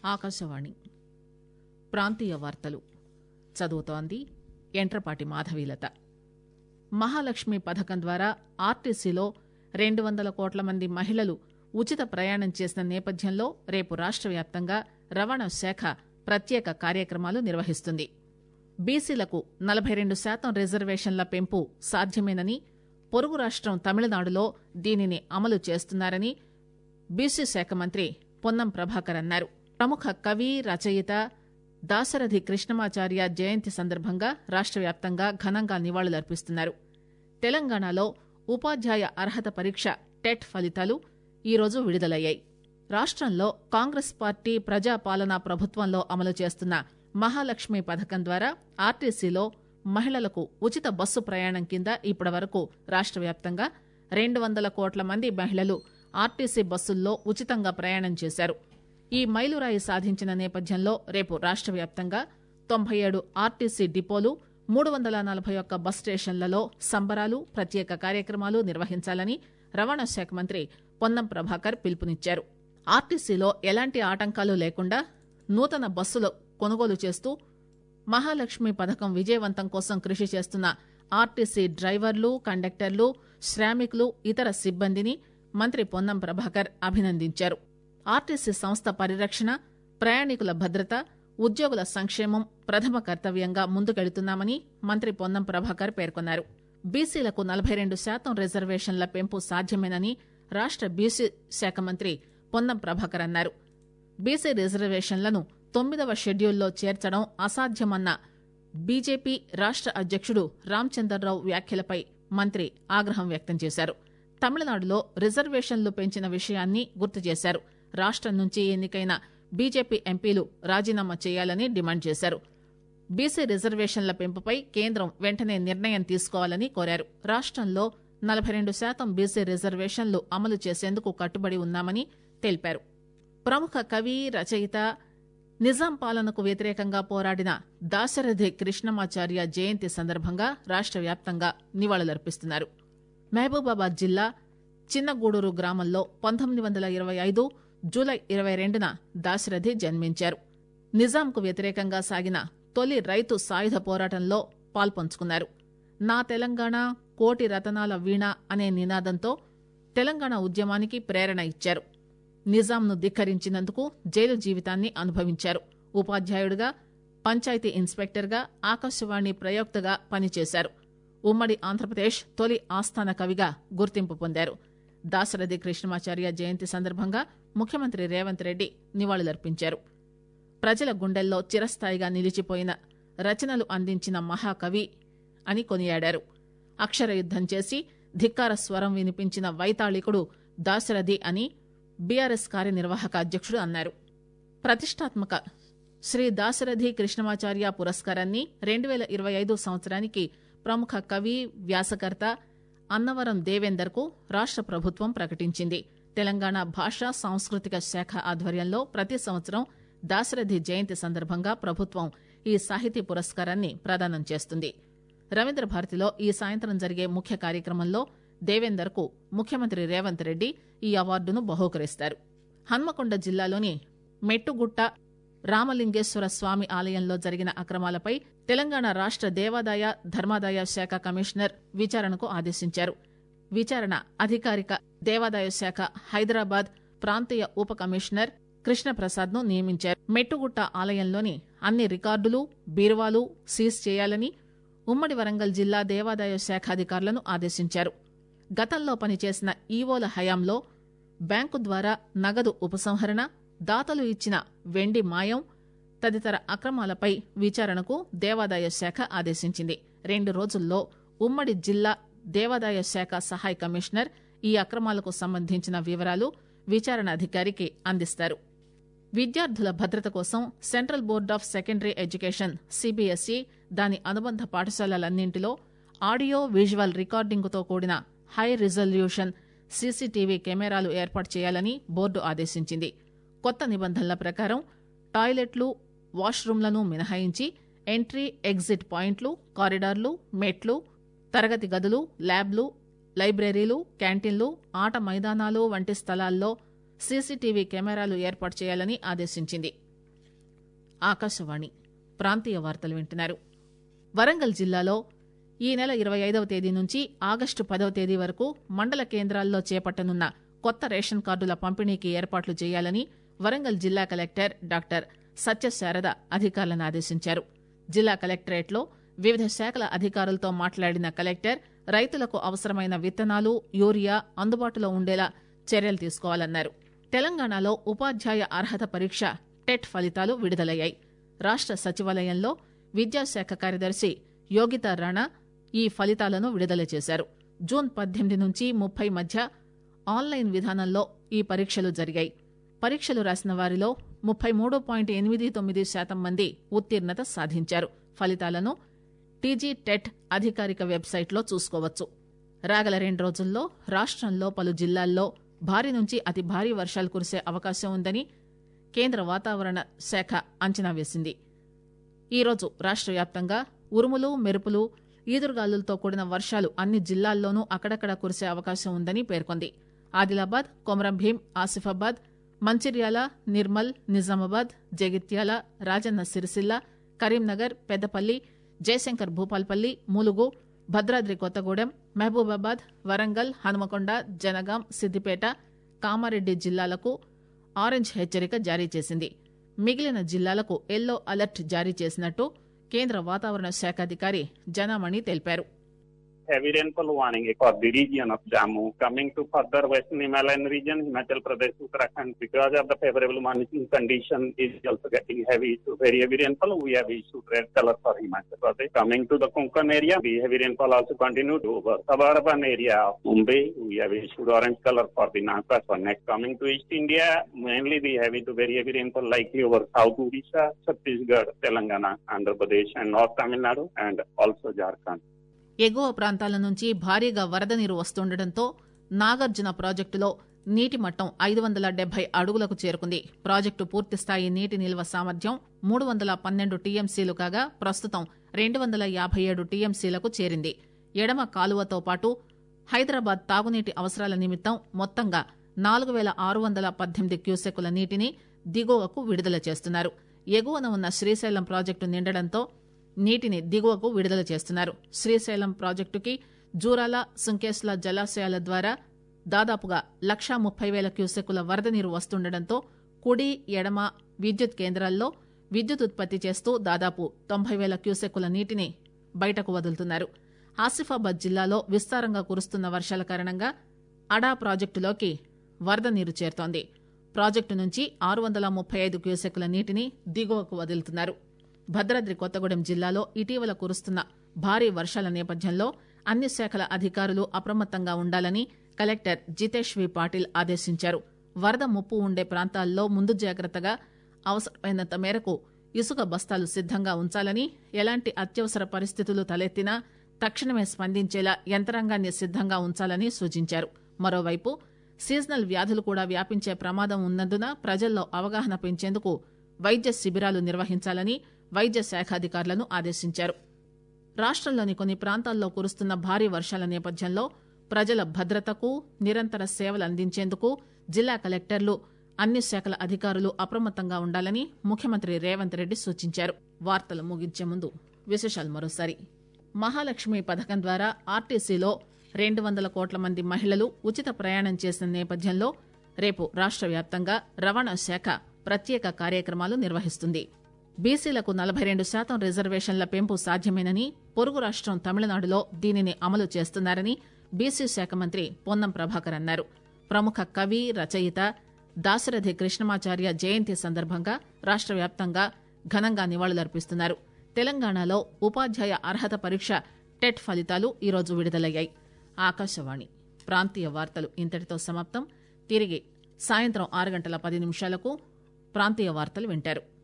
ఆకాశవాణి ప్రాంతీయ వార్తలు చదువుతోంది ఎంట్రపాటి మాధవీలత మహాలక్ష్మి పథకం ద్వారా ఆర్టీసీలో రెండు వందల కోట్ల మంది మహిళలు ఉచిత ప్రయాణం చేసిన నేపథ్యంలో రేపు రాష్ట వ్యాప్తంగా రవాణా శాఖ ప్రత్యేక కార్యక్రమాలు నిర్వహిస్తుంది బీసీలకు నలభై రెండు శాతం రిజర్వేషన్ల పెంపు సాధ్యమేనని పొరుగు రాష్టం తమిళనాడులో దీనిని అమలు చేస్తున్నారని బీసీ శాఖ మంత్రి పొన్నం ప్రభాకర్ అన్నారు ప్రముఖ కవి రచయిత దాశరథి కృష్ణమాచార్య జయంతి సందర్భంగా రాష్ట వ్యాప్తంగా ఘనంగా నివాళులర్పిస్తున్నారు తెలంగాణలో ఉపాధ్యాయ అర్హత పరీక్ష టెట్ ఫలితాలు ఈరోజు విడుదలయ్యాయి రాష్టంలో కాంగ్రెస్ పార్టీ ప్రజాపాలనా ప్రభుత్వంలో అమలు చేస్తున్న మహాలక్ష్మి పథకం ద్వారా ఆర్టీసీలో మహిళలకు ఉచిత బస్సు ప్రయాణం కింద ఇప్పటి వరకు రాష్ట వ్యాప్తంగా రెండు వందల కోట్ల మంది మహిళలు ఆర్టీసీ బస్సుల్లో ఉచితంగా ప్రయాణం చేశారు ఈ మైలురాయి సాధించిన నేపథ్యంలో రేపు రాష్ట వ్యాప్తంగా తొంభై ఏడు ఆర్టీసీ డిపోలు మూడు వందల నలభై ఒక్క బస్ స్టేషన్లలో సంబరాలు ప్రత్యేక కార్యక్రమాలు నిర్వహించాలని రవాణా శాఖ మంత్రి పొన్నం ప్రభాకర్ పిలుపునిచ్చారు ఆర్టీసీలో ఎలాంటి ఆటంకాలు లేకుండా నూతన బస్సులు కొనుగోలు చేస్తూ మహాలక్ష్మి పథకం విజయవంతం కోసం కృషి చేస్తున్న ఆర్టీసీ డ్రైవర్లు కండక్టర్లు శ్రామికులు ఇతర సిబ్బందిని మంత్రి పొన్నం ప్రభాకర్ అభినందించారు ఆర్టీసీ సంస్థ పరిరక్షణ ప్రయాణికుల భద్రత ఉద్యోగుల సంక్షేమం ప్రథమ కర్తవ్యంగా ముందుకెడుతున్నామని మంత్రి పొన్నం ప్రభాకర్ పేర్కొన్నారు బీసీలకు నలభై రెండు శాతం రిజర్వేషన్ల పెంపు సాధ్యమేనని రాష్ట బీసీ శాఖ మంత్రి పొన్నం ప్రభాకర్ అన్నారు బీసీ రిజర్వేషన్లను తొమ్మిదవ షెడ్యూల్లో చేర్చడం అసాధ్యమన్న బీజేపీ రాష్ట అధ్యకుడు రామచందర్రావు వ్యాఖ్యలపై మంత్రి ఆగ్రహం వ్యక్తం చేశారు తమిళనాడులో రిజర్వేషన్లు పెంచిన విషయాన్ని గుర్తు చేశారు రాష్టం నుంచి ఎన్నికైన బీజేపీ ఎంపీలు రాజీనామా చేయాలని డిమాండ్ చేశారు బీసీ రిజర్వేషన్ల పెంపుపై కేంద్రం వెంటనే నిర్ణయం తీసుకోవాలని కోరారు రాష్టంలో నలభై రెండు శాతం బీసీ రిజర్వేషన్లు అమలు చేసేందుకు కట్టుబడి ఉన్నామని తెలిపారు ప్రముఖ కవి రచయిత నిజాం పాలనకు వ్యతిరేకంగా పోరాడిన దాశరథి కృష్ణమాచార్య జయంతి సందర్భంగా రాష్ట వ్యాప్తంగా నివాళులర్పిస్తున్నారు మహబూబాబాద్ జిల్లా చిన్నగూడూరు గ్రామంలో పంతొమ్మిది వందల ఇరవై ఐదు జూలై ఇరవై రెండున దాశరథి జన్మించారు నిజాంకు వ్యతిరేకంగా సాగిన తొలి రైతు సాయుధ పోరాటంలో పాల్పంచుకున్నారు నా తెలంగాణ కోటి రతనాల వీణ అనే నినాదంతో తెలంగాణ ఉద్యమానికి ప్రేరణ ఇచ్చారు నిజాంను ధిక్కరించినందుకు జైలు జీవితాన్ని అనుభవించారు ఉపాధ్యాయుడిగా పంచాయతీ ఇన్స్పెక్టర్గా ఆకాశవాణి ప్రయోక్తగా పనిచేశారు ఉమ్మడి ఆంధ్రప్రదేశ్ తొలి ఆస్థాన కవిగా గుర్తింపు పొందారు దాశరథి కృష్ణమాచార్య జయంతి సందర్భంగా ముఖ్యమంత్రి రేవంత్ రెడ్డి నివాళులర్పించారు ప్రజల గుండెల్లో చిరస్థాయిగా నిలిచిపోయిన రచనలు అందించిన మహాకవి అని కొనియాడారు అక్షరయుద్దం చేసి ధిక్కార స్వరం వినిపించిన వైతాళికుడు దాశరథి అని బీఆర్ఎస్ కార్యనిర్వాహక అధ్యక్షుడు అన్నారు ప్రతిష్టాత్మక శ్రీ దాశరథి కృష్ణమాచార్య పురస్కారాన్ని రెండు పేల ఇరవై ఐదు సంవత్సరానికి ప్రముఖ కవి వ్యాసకర్త అన్నవరం దేవేందర్ కు రాష్ట ప్రభుత్వం ప్రకటించింది తెలంగాణ భాషా సాంస్కృతిక శాఖ ఆధ్వర్యంలో ప్రతి సంవత్సరం దాశరథి జయంతి సందర్భంగా ప్రభుత్వం ఈ సాహితీ పురస్కారాన్ని ప్రదానం చేస్తుంది రవీంద్ర భారతిలో ఈ సాయంత్రం జరిగే ముఖ్య కార్యక్రమంలో దేవేందర్ కు ముఖ్యమంత్రి రేవంత్ రెడ్డి ఈ అవార్డును బహూకరిస్తారు హన్మకొండ జిల్లాలోని మెట్టుగుట్ట రామలింగేశ్వర స్వామి ఆలయంలో జరిగిన అక్రమాలపై తెలంగాణ రాష్ట దేవాదాయ ధర్మాదాయ శాఖ కమిషనర్ విచారణకు ఆదేశించారు విచారణ అధికారిక దేవాదాయ శాఖ హైదరాబాద్ ప్రాంతీయ ఉప కమిషనర్ కృష్ణప్రసాద్ ను నియమించారు మెట్టుగుట్ట ఆలయంలోని అన్ని రికార్డులు బీరువాలు సీజ్ చేయాలని ఉమ్మడి వరంగల్ జిల్లా దేవాదాయ శాఖ అధికారులను ఆదేశించారు గతంలో పనిచేసిన ఈవోల హయాంలో బ్యాంకు ద్వారా నగదు ఉపసంహరణ దాతలు ఇచ్చిన వెండి మాయం తదితర అక్రమాలపై విచారణకు దేవాదాయ శాఖ ఆదేశించింది రెండు రోజుల్లో ఉమ్మడి జిల్లా దేవాదాయ శాఖ సహాయ కమిషనర్ ఈ అక్రమాలకు సంబంధించిన వివరాలు విచారణ అధికారికి అందిస్తారు విద్యార్థుల భద్రత కోసం central board of secondary education CBSE దాని అనుబంధ పాఠశాలలన్నింటిలో ఆడియో విజువల్ రికార్డింగుతో కూడిన హై రిజల్యూషన్ సీసీటీవీ కెమెరాలు ఏర్పాటు చేయాలని బోర్డు ఆదేశించింది కొత్త నిబంధనల ప్రకారం టాయిలెట్లు వాష్రూంలను మినహాయించి ఎంట్రీ ఎగ్జిట్ పాయింట్లు కారిడార్లు మెట్లు తరగతి గదులు ల్యాబ్లు లైబ్రరీలు క్యాంటీన్లు ఆట మైదానాలు వంటి స్థలాల్లో సీసీటీవీ కెమెరాలు ఏర్పాటు చేయాలని ఆదేశించింది ఆకాశవాణి ప్రాంతీయ వార్తలు వింటున్నారు వరంగల్ జిల్లాలో ఈ నెల ఇరవై ఐదవ తేదీ నుంచి ఆగస్టు పదవ తేదీ వరకు మండల కేంద్రాల్లో చేపట్టనున్న కొత్త రేషన్ కార్డుల పంపిణీకి ఏర్పాట్లు చేయాలని వరంగల్ జిల్లా కలెక్టర్ డాక్టర్ సత్యశారద అధికారులను ఆదేశించారు జిల్లా కలెక్టరేట్లో వివిధ శాఖల అధికారులతో మాట్లాడిన కలెక్టర్ రైతులకు అవసరమైన విత్తనాలు యూరియా అందుబాటులో ఉండేలా చర్యలు తీసుకోవాలన్నారు తెలంగాణలో ఉపాధ్యాయ అర్హత పరీక్ష టెట్ ఫలితాలు విడుదలయ్యాయి రాష్ట సచివాలయంలో విద్యాశాఖ కార్యదర్శి యోగితా రాణా ఈ ఫలితాలను విడుదల చేశారు జూన్ పద్దెనిమిది నుంచి ముప్పై మధ్య ఆన్లైన్ విధానంలో ఈ పరీక్షలు జరిగాయి పరీక్షలు రాసిన వారిలో ముప్పై మూడు పాయింట్ ఎనిమిది తొమ్మిది శాతం మంది ఉత్తీర్ణత సాధించారు ఫలితాలను టీజీ టెట్ అధికారిక వెబ్సైట్లో చూసుకోవచ్చు రాగల రెండు రోజుల్లో రాష్టంలో పలు జిల్లాల్లో భారీ నుంచి అతి భారీ వర్షాలు కురిసే అవకాశం ఉందని కేంద్ర వాతావరణ శాఖ అంచనా వేసింది ఈరోజు రాష్ట వ్యాప్తంగా ఉరుములు మెరుపులు ఈదురుగాలులతో కూడిన వర్షాలు అన్ని జిల్లాల్లోనూ అక్కడక్కడ కురిసే అవకాశం ఉందని పేర్కొంది ఆదిలాబాద్ కొమరంభీం ఆసిఫాబాద్ మంచిర్యాల నిర్మల్ నిజామాబాద్ జగిత్యాల రాజన్న సిరిసిల్ల కరీంనగర్ పెద్దపల్లి జయశంకర్ భూపాల్పల్లి ములుగు భద్రాద్రి కొత్తగూడెం మహబూబాబాద్ వరంగల్ హనుమకొండ జనగాం సిద్దిపేట కామారెడ్డి జిల్లాలకు ఆరెంజ్ హెచ్చరిక జారీ చేసింది మిగిలిన జిల్లాలకు ఎల్లో అలర్ట్ జారీ చేసినట్టు కేంద్ర వాతావరణ శాఖ అధికారి జనామణి తెలిపారు heavy rainfall warning for the region of Jammu. Coming to further western Himalayan region, Himachal Pradesh, Uttarakhand, because of the favorable monsoon condition is also getting heavy. So very heavy rainfall, we have issued red color for Himachal Pradesh. Coming to the Konkan area, the heavy rainfall also continued over suburban area of Mumbai. We have issued orange color for the Nagpur for next. Coming to East India, mainly the heavy to very heavy rainfall likely over South Odisha, Chhattisgarh, Telangana, Andhra Pradesh and North Tamil Nadu and also Jharkhand. ఎగువ ప్రాంతాల నుంచి భారీగా వరద నీరు వస్తుండటంతో నాగార్జున ప్రాజెక్టులో నీటి మట్టం ఐదు వందల డెబ్బై అడుగులకు చేరుకుంది ప్రాజెక్టు పూర్తిస్థాయి నీటి నిల్వ సామర్థ్యం మూడు వందల పన్నెండు టీఎంసీలు కాగా ప్రస్తుతం రెండు వందల యాభై ఏడు టీఎంసీలకు చేరింది ఎడమ కాలువతో పాటు హైదరాబాద్ తాగునీటి అవసరాల నిమిత్తం మొత్తంగా నాలుగు వేల ఆరు వందల పద్దెనిమిది క్యూసెక్కుల నీటిని దిగువకు విడుదల చేస్తున్నారు ఎగువన ఉన్న శ్రీశైలం ప్రాజెక్టు నిండడంతో నీటిని దిగువకు విడుదల చేస్తున్నారు శ్రీశైలం ప్రాజెక్టుకి జూరాల సుంకేశ్ల జలాశయాల ద్వారా దాదాపుగా లక్షా ముప్పై వేల క్యూసెక్కుల వరద నీరు వస్తుండటంతో కుడి ఎడమ విద్యుత్ కేంద్రాల్లో విద్యుత్ ఉత్పత్తి చేస్తూ దాదాపు తొంభై వేల క్యూసెక్కుల నీటిని బయటకు వదులుతున్నారు ఆసిఫాబాద్ జిల్లాలో విస్తారంగా కురుస్తున్న వర్షాల కారణంగా అడా ప్రాజెక్టులోకి వరద నీరు చేరుతోంది ప్రాజెక్టు నుంచి ఆరు వందల ముప్పై ఐదు క్యూసెక్కుల నీటిని దిగువకు వదులుతున్నారు భద్రాద్రి కొత్తగూడెం జిల్లాలో ఇటీవల కురుస్తున్న భారీ వర్షాల నేపథ్యంలో అన్ని శాఖల అధికారులు అప్రమత్తంగా ఉండాలని కలెక్టర్ జితేష్ వి పాటిల్ ఆదేశించారు వరద ముప్పు ఉండే ప్రాంతాల్లో ముందు జాగ్రత్తగా అవసరమైనంత మేరకు ఇసుక బస్తాలు సిద్దంగా ఉంచాలని ఎలాంటి అత్యవసర పరిస్థితులు తలెత్తినా తక్షణమే స్పందించేలా యంత్రాంగాన్ని సిద్దంగా ఉంచాలని సూచించారు మరోవైపు సీజనల్ వ్యాధులు కూడా వ్యాపించే ప్రమాదం ఉన్నందున ప్రజల్లో అవగాహన పెంచేందుకు వైద్య శిబిరాలు నిర్వహించాలని వైద్య శాఖాధికారులను ఆదేశించారు రాష్టంలోని కొన్ని ప్రాంతాల్లో కురుస్తున్న భారీ వర్షాల నేపథ్యంలో ప్రజల భద్రతకు నిరంతర సేవలు అందించేందుకు జిల్లా కలెక్టర్లు అన్ని శాఖల అధికారులు అప్రమత్తంగా ఉండాలని ముఖ్యమంత్రి రేవంత్ రెడ్డి సూచించారు వార్తలు ముగించే ముందు విశేషాలు మరోసారి మహాలక్ష్మి పథకం ద్వారా ఆర్టీసీలో రెండు వందల కోట్ల మంది మహిళలు ఉచిత ప్రయాణం చేసిన నేపథ్యంలో రేపు రాష్ట్ర వ్యాప్తంగా రవాణా శాఖ ప్రత్యేక కార్యక్రమాలు నిర్వహిస్తుంది బీసీలకు నలభై రెండు శాతం రిజర్వేషన్ల పెంపు సాధ్యమేనని పొరుగు రాష్టం తమిళనాడులో దీనిని అమలు చేస్తున్నారని బీసీ శాఖ మంత్రి పొన్నం ప్రభాకర్ అన్నారు ప్రముఖ కవి రచయిత దాశరథి కృష్ణమాచార్య జయంతి సందర్భంగా రాష్ట్ర వ్యాప్తంగా ఘనంగా నివాళులర్పిస్తున్నారు తెలంగాణలో ఉపాధ్యాయ అర్హత పరీక్ష టెట్ ఫలితాలు ఈరోజు విడుదలయ్యాయి ఆకాశవాణి ప్రాంతీయ వార్తలు ఇంతటితో సమాప్తం తిరిగి సాయంత్రం ఆరు గంటల పది నిమిషాలకు ప్రాంతీయ వార్తలు వింటారు